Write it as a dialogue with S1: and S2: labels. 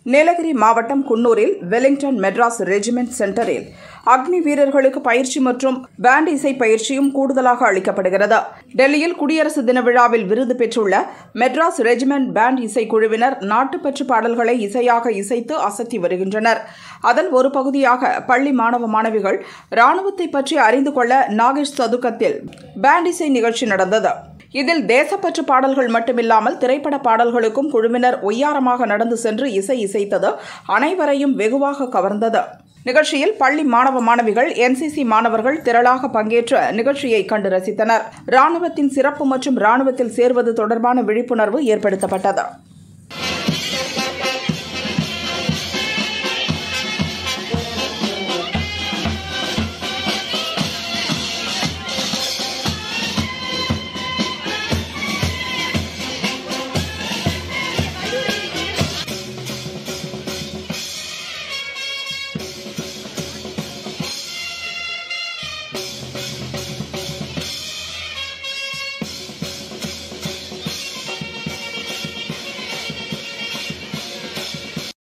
S1: நீலகிரி மாவட்டம் குன்னூரில் Wellington Madras regiment சென்டரில் அக்னி வீரர்களுக்கு பயிற்சி மற்றும் பேண்ட் இசை பயிற்சியும் கூடுதலாக அளிக்கப்படுகிறது டெல்லியில் குடியரசு தின விழாவில் விருது பெற்றுள்ள மெட்ராஸ் ரெஜிமெண்ட் பேண்ட் இசை குழுவினர் நாட்டுப்பற்று பாடல்களை இசையாக இசைத்து அசத்தி வருகின்றனர் அதன் ஒரு பகுதியாக பள்ளி மாணவ மாணவிகள் ராணுவத்தை பற்றி அறிந்து கொள்ள நாகேஷ் சதுக்கத்தில் பேண்ட் இசை நிகழ்ச்சி நடந்தது இதில் தேசப்பற்று பாடல்கள் மட்டுமில்லாமல் திரைப்பட பாடல்களுக்கும் குழுவினர் ஒய்யாரமாக நடந்து சென்று இசை இசைத்தது அனைவரையும் வெகுவாக கவர்ந்தது நிகழ்ச்சியில் பள்ளி மாணவ மாணவிகள் என்சிசி மாணவர்கள் திரளாக பங்கேற்ற நிகழ்ச்சியை கண்டு ரசித்தனர் ராணுவத்தின் சிறப்பு மற்றும் ராணுவத்தில் சேர்வது தொடர்பான விழிப்புணர்வு ஏற்படுத்தப்பட்டது